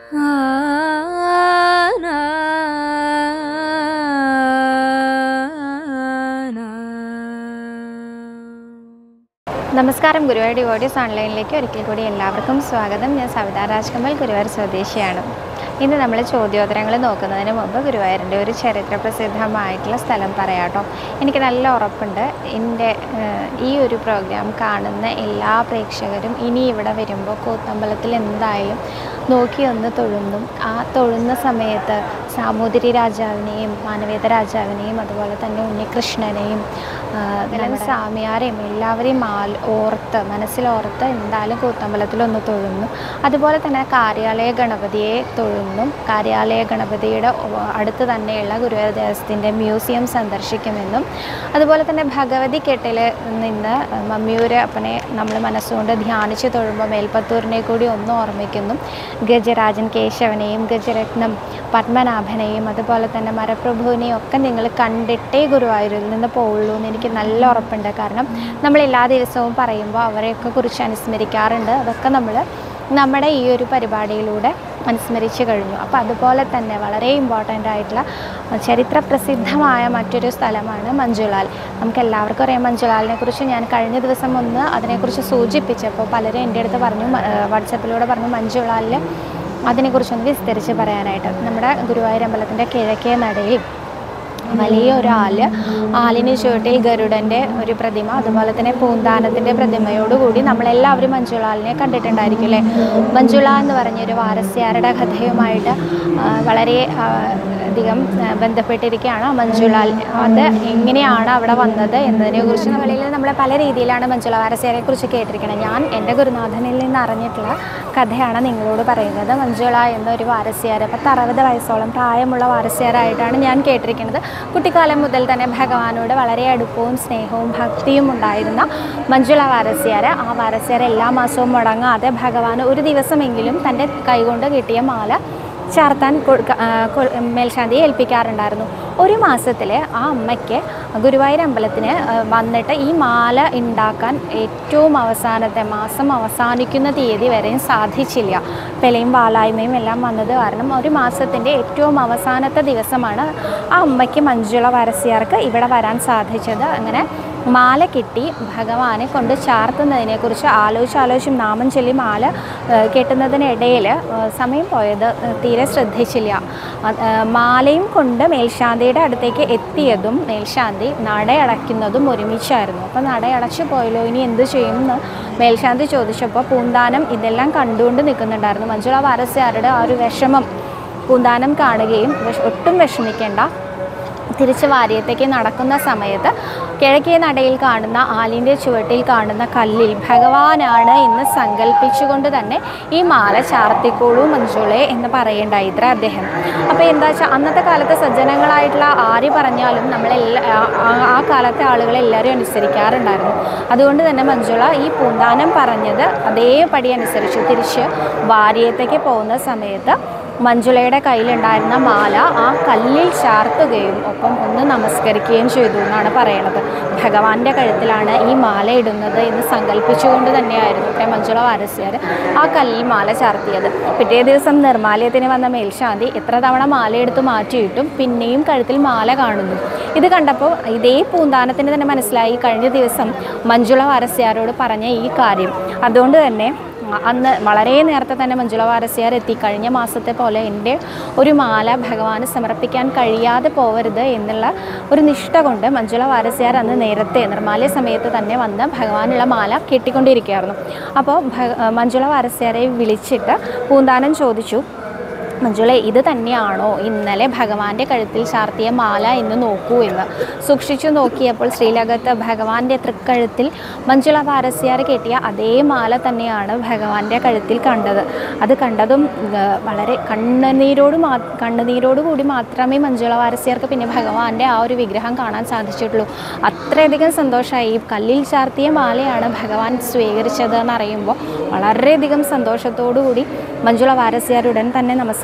നമസ്കാരം ഗുരുവായൂർ ഡിവോഡീസ് ഓൺലൈനിലേക്ക് ഒരിക്കൽ കൂടി എല്ലാവർക്കും സ്വാഗതം ഞാൻ സവിത രാജ്കമൽ ഗുരുവായൂർ സ്വദേശിയാണ് ഇന്ന് നമ്മൾ ചോദ്യോത്തരങ്ങൾ നോക്കുന്നതിന് മുമ്പ് ഗുരുവായൂരിൻ്റെ ഒരു ചരിത്ര പ്രസിദ്ധമായിട്ടുള്ള സ്ഥലം പറയാട്ടോ എനിക്ക് നല്ല ഉറപ്പുണ്ട് എൻ്റെ ഏഹ്, ഈ ഒരു പ്രോഗ്രാം കാണുന്ന എല്ലാ പ്രേക്ഷകരും ഇനി ഇവിടെ വരുമ്പോൾ കൂത്തമ്പലത്തിൽ എന്തായാലും നോക്കി ഒന്ന് തൊഴുന്നും ആ തൊഴുന്ന സമയത്ത് സാമൂതിരി രാജാവിനെയും മാനവേദ രാജാവിനെയും അതുപോലെ തന്നെ ഉണ്ണികൃഷ്ണനെയും ആ, നമ്മുടെ സ്വാമിയാരെയും എല്ലാവരെയും മാൽ ഓർത്ത് മനസ്സിലോർത്ത് എന്തായാലും കൂത്തമ്പലത്തിലൊന്ന് തൊഴുന്നു അതുപോലെ തന്നെ കാര്യാലയ ഗണപതിയെ തൊഴുന്നും കാര്യാലയ ഗണപതിയുടെ ഒ- അടുത്ത് തന്നെയുള്ള ഗുരുവായൂർ ദേവസ്ഥത്തിൻ്റെ മ്യൂസിയം സന്ദർശിക്കുമെന്നും അതുപോലെ തന്നെ ഭഗവതി കെട്ടിൽ നിന്ന് മമ്മിയൂര് അപ്പനെ നമ്മൾ മനസ്സുകൊണ്ട് ധ്യാനിച്ച് തൊഴുമ്പോൾ മേൽപ്പത്തൂരിനെ കൂടി ഒന്ന് ഓർമ്മിക്കുന്നു ഗജരാജൻ കേശവനെയും ഗജരത്നം പത്മനാഭനെയും അതുപോലെ തന്നെ മരപ്രഭുവിനെയും ഒക്കെ നിങ്ങൾ കണ്ടിട്ടേ ഗുരുവായൂരിൽ നിന്ന് പോവുള്ളൂ എന്ന് എനിക്ക് നല്ല ഉറപ്പുണ്ട് കാരണം നമ്മൾ എല്ലാ ദിവസവും പറയുമ്പോൾ അവരെയൊക്കെ കുറിച്ച് അനുസ്മരിക്കാറുണ്ട് അതൊക്കെ നമ്മൾ നമ്മുടെ ഈ ഒരു പരിപാടിയിലൂടെ അനുസ്മരിച്ച് കഴിഞ്ഞു അപ്പോൾ അതുപോലെ തന്നെ വളരെ ഇമ്പോർട്ടൻ്റ് ആയിട്ടുള്ള ചരിത്ര പ്രസിദ്ധമായ മറ്റൊരു സ്ഥലമാണ് മഞ്ജുലാൽ നമുക്ക് എല്ലാവർക്കും അറിയാം മഞ്ജുലാലിനെ കുറിച്ച് ഞാൻ കഴിഞ്ഞ ദിവസം ഒന്ന് അതിനെക്കുറിച്ച് സൂചിപ്പിച്ചപ്പോൾ പലരും എൻ്റെ അടുത്ത് പറഞ്ഞു മ- ഏഹ് വാട്സപ്പിലൂടെ പറഞ്ഞു മഞ്ജുലാലിൽ അതിനെക്കുറിച്ചൊന്ന് വിസ്തരിച്ച് പറയാനായിട്ട് നമ്മുടെ ഗുരുവായൂർ അമ്പലത്തിൻ്റെ കിഴക്കേ നടയിൽ വലിയ ഒരു ആല് ആലിന് ചുവട്ടിൽ ഗരുഡൻ്റെ ഒരു പ്രതിമ അതുപോലെ തന്നെ പൂന്താനത്തിൻ്റെ പ്രതിമയോടുകൂടി നമ്മളെല്ലാവരും മഞ്ജുളാലിനെ കണ്ടിട്ടുണ്ടായിരിക്കും അല്ലേ മഞ്ജുള എന്ന് പറഞ്ഞൊരു വാരസ്യാരുടെ കഥയുമായിട്ട് ആ, വളരെ ആ, അധികം ആ, ബന്ധപ്പെട്ടിരിക്കുകയാണ് ആ മഞ്ജുളാൽ അത് എങ്ങനെയാണ് അവിടെ വന്നത് എന്നതിനെക്കുറിച്ച് നമ്മളിൽ നമ്മൾ പല രീതിയിലാണ് മഞ്ജുള വാരസ്യാരെ കുറിച്ച് കേട്ടിരിക്കുന്നത് ഞാൻ എൻ്റെ ഗുരുനാഥനിൽ നിന്ന് അറിഞ്ഞിട്ടുള്ള കഥയാണ് നിങ്ങളോട് പറയുന്നത് മഞ്ജുള എന്നൊരു വാരസ്യാര് പത്ത് അറുപത് വയസ്സോളം പ്രായമുള്ള വാരസ്യാരായിട്ടാണ് ഞാൻ കേട്ടിരിക്കുന്നത് കുട്ടിക്കാലം മുതൽ തന്നെ ഭഗവാനോട് വളരെ അടുപ്പവും സ്നേഹവും ഭക്തിയും ഉണ്ടായിരുന്ന മഞ്ജുള വാരസ്യാര് ആ വാരസ്യാര് എല്ലാ മാസവും മുടങ്ങാതെ ഭഗവാന് ഒരു ദിവസമെങ്കിലും തൻ്റെ കൈകൊണ്ട് കിട്ടിയ മാല ചാർത്താൻ കൊടുക്ക- ആ, കൊ- മേൽശാന്തിയെ ഏൽപ്പിക്കാറുണ്ടായിരുന്നു ഒരു മാസത്തിൽ ആ അമ്മയ്ക്ക് ഗുരുവായൂർ അമ്പലത്തിന് ആ, വന്നിട്ട് ഈ മാല ഉണ്ടാക്കാൻ ഏറ്റവും അവസാനത്തെ മാസം അവസാനിക്കുന്ന തീയതി വരെയും സാധിച്ചില്ല പെലയും വാലായ്മയും എല്ലാം വന്നത് കാരണം ഒരു മാസത്തിൻ്റെ ഏറ്റവും അവസാനത്തെ ദിവസമാണ് ആ അമ്മയ്ക്ക് മഞ്ജുള വരസിയാർക്ക് ഇവിടെ വരാൻ സാധിച്ചത് അങ്ങനെ മാല കിട്ടി ഭഗവാനെ കൊണ്ട് ചാർത്തുന്നതിനെക്കുറിച്ച് ആലോചിച്ച് ആലോചിച്ചും നാമം ചൊല്ലി മാല ഏഹ്, കെട്ടുന്നതിനിടയിൽ ഏഹ്, സമയം പോയത് ഏഹ്, തീരെ ശ്രദ്ധിച്ചില്ല അത്, ഏഹ്, മാലയും കൊണ്ട് മേൽശാന്തിയുടെ അടുത്തേക്ക് എത്തിയതും മേൽശാന്തി നടയടയ്ക്കുന്നതും ഒരുമിച്ചായിരുന്നു അപ്പോൾ നടയടച്ചു പോയല്ലോ ഇനി എന്ത് ചെയ്യുമെന്ന് മേൽശാന്തി ചോദിച്ചപ്പോൾ പൂന്താനം ഇതെല്ലാം കണ്ടുകൊണ്ട് നിൽക്കുന്നുണ്ടായിരുന്നു മഞ്ജുള വാരസ്യാരുടെ ആ ഒരു വിഷമം പൂന്താനം കാണുകയും വിഷ- ഒട്ടും വിഷമിക്കേണ്ട തിരിച്ച് വാര്യത്തേക്ക് നടക്കുന്ന സമയത്ത് കിഴക്കേ നടയിൽ കാണുന്ന ആലിൻ്റെ ചുവട്ടിൽ കാണുന്ന കല്ലിൽ ഭഗവാനാണ് എന്ന് സങ്കല്പിച്ചുകൊണ്ട് തന്നെ ഈ മാല ചാർത്തിക്കോളൂ മഞ്ജുളെ എന്ന് പറയേണ്ടായി ഇത്ര അദ്ദേഹം അപ്പോൾ എന്താ വെച്ചാൽ അന്നത്തെ കാലത്ത് സജ്ജനങ്ങളായിട്ടുള്ള ആര് പറഞ്ഞാലും നമ്മളെല്ലാ ആ- ആ- ആ കാലത്തെ ആളുകൾ എല്ലാവരും അനുസരിക്കാറുണ്ടായിരുന്നു അതുകൊണ്ട് തന്നെ മഞ്ജുള ഈ പൂന്താനം പറഞ്ഞത് അതേപടി അനുസരിച്ചു തിരിച്ച് വാര്യത്തേക്ക് പോകുന്ന സമയത്ത് മഞ്ജുളയുടെ കയ്യിലുണ്ടായിരുന്ന മാല ആ കല്ലിൽ ചാർത്തുകയും ഒപ്പം ഒന്ന് നമസ്കരിക്കുകയും ചെയ്തു എന്നാണ് പറയണത് ഭഗവാന്റെ കഴുത്തിലാണ് ഈ മാല ഇടുന്നത് എന്ന് സങ്കല്പിച്ചുകൊണ്ട് തന്നെയായിരുന്നു ഇത്രയും മഞ്ജുള വാരസ്യാർ ആ കല്ലിൽ മാല ചാർത്തിയത് പിറ്റേ ദിവസം നിർമാലയത്തിന് വന്ന മേൽശാന്തി എത്ര തവണ മാല എടുത്ത് മാറ്റിയിട്ടും പിന്നെയും കഴുത്തിൽ മാല കാണുന്നു ഇത് കണ്ടപ്പോൾ ഇതേ പൂന്താനത്തിന് തന്നെ മനസ്സിലായി കഴിഞ്ഞ ദിവസം മഞ്ജുള വാരസ്യാരോട് പറഞ്ഞ ഈ കാര്യം അതുകൊണ്ട് തന്നെ അന്ന് വളരെ നേരത്തെ തന്നെ മഞ്ജുള വാരസ്യാർ എത്തി കഴിഞ്ഞ മാസത്തെ പോലെ എൻ്റെ ഒരു മാല ഭഗവാന് സമർപ്പിക്കാൻ കഴിയാതെ പോവരുത് എന്നുള്ള ഒരു നിഷ്ഠ കൊണ്ട് മഞ്ജുള വാരസ്യാർ അന്ന് നേരത്തെ നിർമ്മാല്യ സമയത്ത് തന്നെ വന്ന് ഭഗവാനുള്ള മാല കെട്ടിക്കൊണ്ടിരിക്കുകയായിരുന്നു അപ്പോൾ ഭഗ മഞ്ജുള വാരസ്യാരെ വിളിച്ചിട്ട് പൂന്താനം ചോദിച്ചു മഞ്ജുളെ ഇത് തന്നെയാണോ ഇന്നലെ ഭഗവാന്റെ കഴുത്തിൽ ചാർത്തിയ മാല എന്ന് നോക്കൂ എന്ന് സൂക്ഷിച്ചു നോക്കിയപ്പോൾ ശ്രീലകത്ത് ഭഗവാന്റെ തൃക്കഴുത്തിൽ മഞ്ജുള പാരസ്യാർ കെട്ടിയ അതേ മാല തന്നെയാണ് ഭഗവാന്റെ കഴുത്തിൽ കണ്ടത് അത് കണ്ടതും ആ, വളരെ കണ്ണുനീരോട് മാ കണ്ണുനീരോട് കൂടി മാത്രമേ മഞ്ജുള വാരസ്യാർക്ക് പിന്നെ ഭഗവാന്റെ ആ ഒരു വിഗ്രഹം കാണാൻ സാധിച്ചിട്ടുള്ളൂ അത്രയധികം സന്തോഷമായി ഈ കല്ലിൽ ചാർത്തിയ മാലയാണ് ഭഗവാൻ സ്വീകരിച്ചത് എന്നറിയുമ്പോൾ വളരെയധികം സന്തോഷത്തോടു കൂടി മഞ്ജുള വാരസ്യാർ ഉടൻ തന്നെ നമസ്കരിച്ചു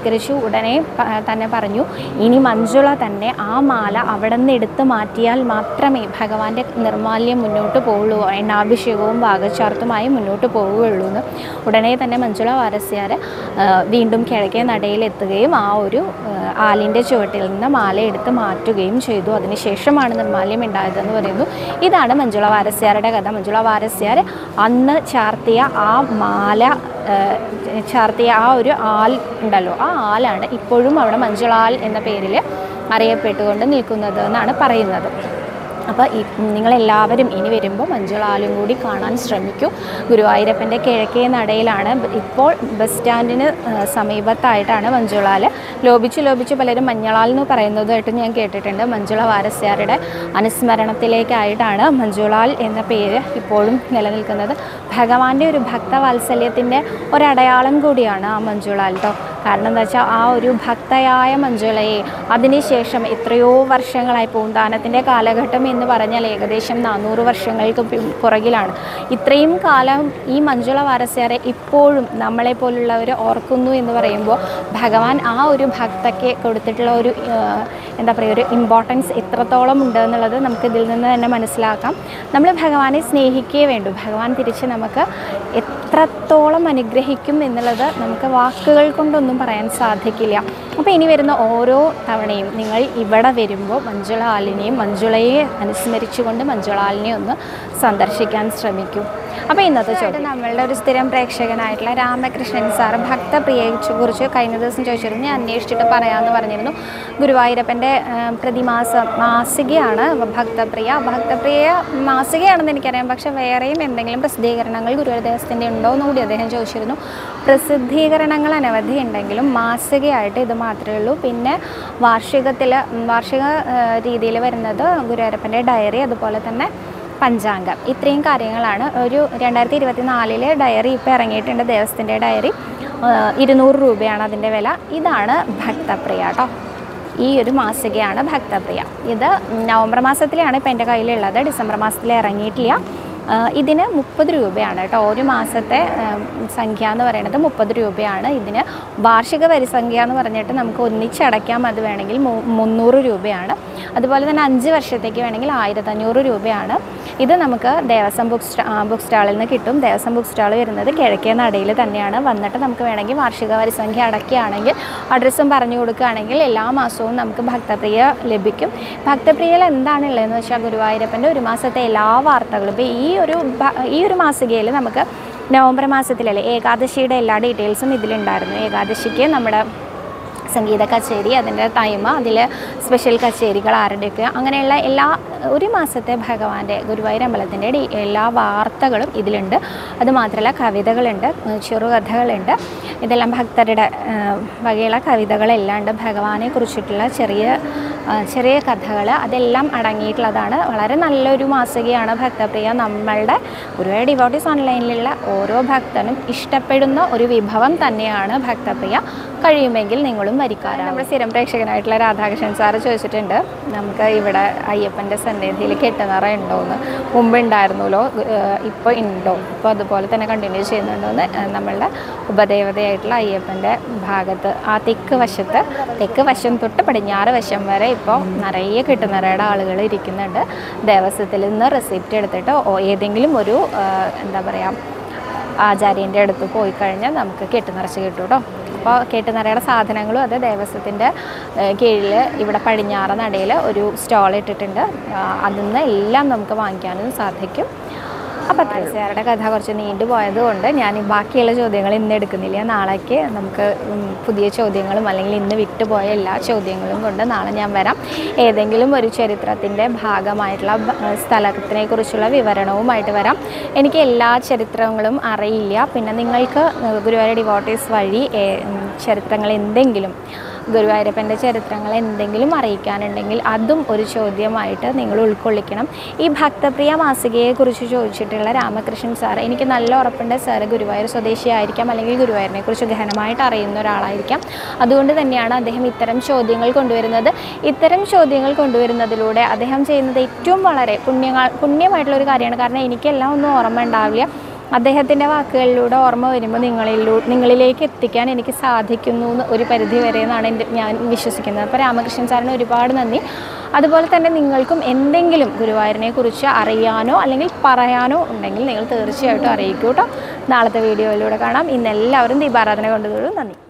നമസ്കരിച്ചു ഉടനെ പ- തന്നെ പറഞ്ഞു ഇനി മഞ്ജുള തന്നെ ആ മാല അവിടെ നിന്ന് എടുത്ത് മാറ്റിയാൽ മാത്രമേ ഭഗവാന്റെ നിർമാല്യം മുന്നോട്ട് പോവുള്ളൂ എണ്ണാഭിഷേകവും ഭാഗച്ചാർത്തുമായി മുന്നോട്ട് പോവുകയുള്ളൂ എന്ന് ഉടനെ തന്നെ മഞ്ജുള വാരസ്യാർ വീണ്ടും കിഴക്കേ നടയിലെത്തുകയും ആ ഒരു ആ, ആലിൻ്റെ ചുവട്ടിൽ നിന്ന് മാല എടുത്ത് മാറ്റുകയും ചെയ്തു അതിനുശേഷമാണ് നിർമാല്യം ഉണ്ടായതെന്ന് പറയുന്നു ഇതാണ് മഞ്ജുള വാരസ്യാരുടെ കഥ മഞ്ജുള വാരസ്യാർ അന്ന് ചാർത്തിയ ആ മാല ആ, ചാർത്തിയ ആ ഒരു ആൽ ഉണ്ടല്ലോ ആ ആലാണ് ഇപ്പോഴും അവിടെ മഞ്ജുളാൽ എന്ന പേരിൽ അറിയപ്പെട്ടുകൊണ്ട് നിൽക്കുന്നത് എന്നാണ് പറയുന്നത് അപ്പോൾ ഈ നിങ്ങളെല്ലാവരും ഇനി വരുമ്പോൾ മഞ്ജുളാലും കൂടി കാണാൻ ശ്രമിക്കൂ ഗുരുവായൂരപ്പൻ്റെ കിഴക്കേ നടയിലാണ് ബ- ഇപ്പോൾ ബസ് സ്റ്റാൻഡിന് ആ, സമീപത്തായിട്ടാണ് മഞ്ജുളാൽ ലോപിച്ച് ലോപിച്ച് പലരും മഞ്ഞളാൽ എന്ന് പറയുന്നതായിട്ട് ഞാൻ കേട്ടിട്ടുണ്ട് മഞ്ജുള വാരസ്യാരുടെ അനുസ്മരണത്തിലേക്കായിട്ടാണ് മഞ്ജുളാൽ എന്ന പേര് ഇപ്പോഴും നിലനിൽക്കുന്നത് ഭഗവാന്റെ ഒരു ഭക്തവാത്സല്യത്തിൻ്റെ ഒരടയാളം കൂടിയാണ് ആ മഞ്ജുളാൽ കേട്ടോ കാരണം എന്താ വെച്ചാൽ ആ ഒരു ഭക്തയായ മഞ്ജുളയെ അതിനുശേഷം എത്രയോ വർഷങ്ങളായി പൂന്താനത്തിൻ്റെ കാലഘട്ടം എന്ന് പറഞ്ഞാൽ ഏകദേശം നാനൂറ് വർഷങ്ങൾക്ക് പി- പുറകിലാണ് ഇത്രയും കാലം ഈ മഞ്ജുള വാരസ്യാരെ ഇപ്പോഴും നമ്മളെ പോലുള്ളവർ ഓർക്കുന്നു എന്ന് പറയുമ്പോൾ ഭഗവാൻ ആ ഒരു ഭക്തയ്ക്ക് കൊടുത്തിട്ടുള്ള ഒരു ആ, എന്താ പറയുക ഒരു ഇമ്പോർട്ടൻസ് എത്രത്തോളം ഉണ്ട് എന്നുള്ളത് നമുക്ക് ഇതിൽ നിന്ന് തന്നെ മനസ്സിലാക്കാം നമ്മൾ ഭഗവാനെ സ്നേഹിക്കേ വേണ്ടൂ ഭഗവാൻ തിരിച്ച് നമുക്ക് എത്രത്തോളം അനുഗ്രഹിക്കും എന്നുള്ളത് നമുക്ക് വാക്കുകൾ കൊണ്ടൊന്നും പറയാൻ സാധിക്കില്ല അപ്പോൾ ഇനി വരുന്ന ഓരോ തവണയും നിങ്ങൾ ഇവിടെ വരുമ്പോൾ മഞ്ജുളാലിനെയും മഞ്ജുളയെ അനുസ്മരിച്ചുകൊണ്ട് മഞ്ജുളാലിനെ ഒന്ന് സന്ദർശിക്കാൻ ശ്രമിക്കൂ അപ്പോൾ ഇന്നത്തെ ചോദ്യം നമ്മളുടെ ഒരു സ്ഥിരം പ്രേക്ഷകനായിട്ടുള്ള രാമകൃഷ്ണൻ സാർ ഭക്തപ്രിയയെ കുറിച്ച് കഴിഞ്ഞ ദിവസം ചോദിച്ചിരുന്നു ഞാൻ അന്വേഷിച്ചിട്ട് പറയാമെന്ന് പറഞ്ഞിരുന്നു ഗുരുവായൂരപ്പൻ്റെ ആ, പ്രതിമാസ മാസികയാണ് ഭക്തപ്രിയ ഭക്തപ്രിയ മാസികയാണെന്ന് എനിക്കറിയാം പക്ഷേ വേറെയും എന്തെങ്കിലും പ്രസിദ്ധീകരണങ്ങൾ ഗുരുവായൂർ ദേവസ്ഥൻ്റെ ഉണ്ടോ എന്ന് കൂടി അദ്ദേഹം ചോദിച്ചിരുന്നു പ്രസിദ്ധീകരണങ്ങൾ അനവധി ഉണ്ടെങ്കിലും മാസികയായിട്ട് ഇത് മാത്രമേ ഉള്ളൂ പിന്നെ വാർഷികത്തിൽ വാർഷിക രീതിയിൽ വരുന്നത് ഗുരുവായൂരപ്പൻ്റെ ഡയറി അതുപോലെ തന്നെ പഞ്ചാംഗം ഇത്രയും കാര്യങ്ങളാണ് ഒരു രണ്ടായിരത്തി ഇരുപത്തി നാലിലെ ഡയറി ഇപ്പോൾ ഇറങ്ങിയിട്ടുണ്ട് ദേവസ്ഥൻ്റെ ഡയറി ആഹ് ഇരുന്നൂറ് രൂപയാണ് അതിൻ്റെ വില ഇതാണ് ഭക്തപ്രിയ കേട്ടോ ഈ ഒരു മാസികയാണ് ഭക്തപ്രിയ ഇത് നവംബർ മാസത്തിലാണ് ഇപ്പോൾ എൻ്റെ കയ്യിലുള്ളത് ഡിസംബർ മാസത്തിൽ ഇറങ്ങിയിട്ടില്ല ആഹ് ഇതിന് മുപ്പത് രൂപയാണ് കേട്ടോ ഒരു മാസത്തെ ആഹ് സംഖ്യ എന്ന് പറയുന്നത് മുപ്പത് രൂപയാണ് ഇതിന് വാർഷിക പരിസംഖ്യ എന്ന് പറഞ്ഞിട്ട് നമുക്ക് ഒന്നിച്ചടയ്ക്കാം അത് വേണമെങ്കിൽ മു- മുന്നൂറ് രൂപയാണ് അതുപോലെ തന്നെ അഞ്ച് വർഷത്തേക്ക് വേണമെങ്കിൽ ആയിരത്തഞ്ഞൂറ് രൂപയാണ് ഇത് നമുക്ക് ദേവസ്വം ബുക്ക് സ്റ്റാ ബുക്ക് സ്റ്റാളിൽ നിന്ന് കിട്ടും ദേവസ്വം ബുക്ക് സ്റ്റാൾ വരുന്നത് കിഴക്കേ നടയിൽ തന്നെയാണ് വന്നിട്ട് നമുക്ക് വേണമെങ്കിൽ വാർഷിക പരിസംഖ്യ അടയ്ക്കുകയാണെങ്കിൽ അഡ്രസ്സും പറഞ്ഞു കൊടുക്കുകയാണെങ്കിൽ എല്ലാ മാസവും നമുക്ക് ഭക്തപ്രിയ ലഭിക്കും ഭക്തപ്രിയയിൽ എന്താണുള്ളതെന്ന് വെച്ചാൽ ഗുരുവായൂരപ്പൻ്റെ ഒരു മാസത്തെ എല്ലാ വാർത്തകളും ഇപ്പോൾ ഈ ഒരു ഭ- ഈ ഒരു മാസികയിൽ നമുക്ക് നവംബർ മാസത്തിലല്ലേ ഏകാദശിയുടെ എല്ലാ ഡീറ്റെയിൽസും ഇതിലുണ്ടായിരുന്നു ഏകാദശിക്ക് നമ്മുടെ സംഗീത കച്ചേരി അതിൻ്റെ ടൈം അതിൽ സ്പെഷ്യൽ കച്ചേരികൾ ആരുടെയൊക്കെ അങ്ങനെയുള്ള എല്ലാ ഒരു മാസത്തെ ഭഗവാന്റെ ഗുരുവായൂർ അമ്പലത്തിൻ്റെ ഡി- എല്ലാ വാർത്തകളും ഇതിലുണ്ട് അതുമാത്രമല്ല കവിതകളുണ്ട് ഏഹ് ചെറുകഥകളുണ്ട് ഇതെല്ലാം ഭക്തരുടെ ഏഹ് വകയുള്ള കവിതകളെല്ലാം ഉണ്ട് ഭഗവാനെ കുറിച്ചിട്ടുള്ള ചെറിയ ആ, ചെറിയ കഥകൾ അതെല്ലാം അടങ്ങിയിട്ടുള്ളതാണ് വളരെ നല്ലൊരു മാസികയാണ് ഭക്തപ്രിയ നമ്മളുടെ ഗുരുവായൂർ ഡിവോട്ടീസ് ഓൺലൈനിലുള്ള ഓരോ ഭക്തനും ഇഷ്ടപ്പെടുന്ന ഒരു വിഭവം തന്നെയാണ് ഭക്തപ്രിയ കഴിയുമെങ്കിൽ നിങ്ങളും വരിക്കാരാണ് നമ്മുടെ സ്ഥിരം പ്രേക്ഷകനായിട്ടുള്ള രാധാകൃഷ്ണൻ സാറ് ചോദിച്ചിട്ടുണ്ട് നമുക്ക് ഇവിടെ അയ്യപ്പൻ്റെ സന്നിധിയിൽ കെട്ടുനിറ ഉണ്ടോയെന്ന് മുമ്പ് ഉണ്ടായിരുന്നല്ലോ ഇപ്പോൾ ഉണ്ടോ ഇപ്പോൾ അതുപോലെ തന്നെ കണ്ടിന്യൂ ചെയ്യുന്നുണ്ടോയെന്ന് ഏഹ് നമ്മളുടെ ഉപദേവതയായിട്ടുള്ള അയ്യപ്പൻ്റെ ഭാഗത്ത് ആ തെക്ക് വശത്ത് തെക്ക് വശം തൊട്ട് പടിഞ്ഞാറ് വശം വരെ ഇപ്പോൾ നിറയെ കെട്ടുനിറയുടെ ആളുകൾ ഇരിക്കുന്നുണ്ട് ദേവസ്വത്തിൽ നിന്ന് റെസിപ്റ്റ് എടുത്തിട്ട് ഓ- ഏതെങ്കിലും ഒരു ഏഹ് എന്താ പറയുക ആചാര്യൻ്റെ അടുത്ത് പോയി കഴിഞ്ഞാൽ നമുക്ക് കെട്ടുനിറച്ച് കിട്ടും കേട്ടോ അപ്പോൾ കെട്ടുനിറയുടെ സാധനങ്ങളും അത് ദേവസ്വത്തിൻ്റെ കീഴിൽ ഇവിടെ പടിഞ്ഞാറ് നടയിൽ ഒരു സ്റ്റാൾ ഇട്ടിട്ടുണ്ട് ആ, അതിൽ നിന്ന് എല്ലാം നമുക്ക് വാങ്ങിക്കാനും സാധിക്കും അപ്പോൾ ത്രേസ്യാരുടെ കഥ കുറച്ച് നീണ്ടുപോയത് കൊണ്ട് ഞാൻ ഈ ബാക്കിയുള്ള ചോദ്യങ്ങൾ ഇന്ന് എടുക്കുന്നില്ല നാളേക്ക് നമുക്ക് ഉം, പുതിയ ചോദ്യങ്ങളും അല്ലെങ്കിൽ ഇന്ന് വിട്ടുപോയ എല്ലാ ചോദ്യങ്ങളും കൊണ്ട് നാളെ ഞാൻ വരാം ഏതെങ്കിലും ഒരു ചരിത്രത്തിൻ്റെ ഭാഗമായിട്ടുള്ള ഭ- സ്ഥലത്തിനെ കുറിച്ചുള്ള വിവരണവുമായിട്ട് വരാം എനിക്ക് എല്ലാ ചരിത്രങ്ങളും അറിയില്ല പിന്നെ നിങ്ങൾക്ക് ഗുരുവായൂർ ഡിവോട്ടീസ് വഴി ഏ- ഉം, ചരിത്രങ്ങൾ എന്തെങ്കിലും ഗുരുവായൂരപ്പൻ്റെ ചരിത്രങ്ങൾ എന്തെങ്കിലും അറിയിക്കാനുണ്ടെങ്കിൽ അതും ഒരു ചോദ്യമായിട്ട് നിങ്ങൾ ഉൾക്കൊള്ളിക്കണം ഈ ഭക്തപ്രിയ മാസികയെക്കുറിച്ച് ചോദിച്ചിട്ടുള്ള രാമകൃഷ്ണൻ സാർ എനിക്ക് നല്ല ഉറപ്പുണ്ട് സാറ് ഗുരുവായൂർ സ്വദേശിയായിരിക്കാം അല്ലെങ്കിൽ ഗുരുവായൂരിനെ കുറിച്ച് ഗഹനമായിട്ട് അറിയുന്ന ഒരാളായിരിക്കാം അതുകൊണ്ട് തന്നെയാണ് അദ്ദേഹം ഇത്തരം ചോദ്യങ്ങൾ കൊണ്ടുവരുന്നത് ഇത്തരം ചോദ്യങ്ങൾ കൊണ്ടുവരുന്നതിലൂടെ അദ്ദേഹം ചെയ്യുന്നത് ഏറ്റവും വളരെ പുണ്യങ്ങൾ പുണ്യമായിട്ടുള്ള ഒരു കാര്യമാണ് കാരണം എനിക്കെല്ലാം ഒന്നും ഓർമ്മ ഉണ്ടാവില്ല അദ്ദേഹത്തിൻ്റെ വാക്കുകളിലൂടെ ഓർമ്മ വരുമ്പോൾ നിങ്ങളിലൂ നിങ്ങളിലേക്ക് എത്തിക്കാൻ എനിക്ക് സാധിക്കുന്നു എന്ന് ഒരു പരിധി വരെ എന്നാണ് എൻ്റെ ഞാൻ വിശ്വസിക്കുന്നത് അപ്പോൾ രാമകൃഷ്ണൻ സാറിന് ഒരുപാട് നന്ദി അതുപോലെ തന്നെ നിങ്ങൾക്കും എന്തെങ്കിലും ഗുരുവായൂരിനെ കുറിച്ച് അറിയാനോ അല്ലെങ്കിൽ പറയാനോ ഉണ്ടെങ്കിൽ നിങ്ങൾ തീർച്ചയായിട്ടും അറിയിക്കൂ കേട്ടോ നാളത്തെ വീഡിയോയിലൂടെ കാണാം ഇന്ന് എല്ലാവരും ദീപാരാധന കൊണ്ടുതോടും നന്ദി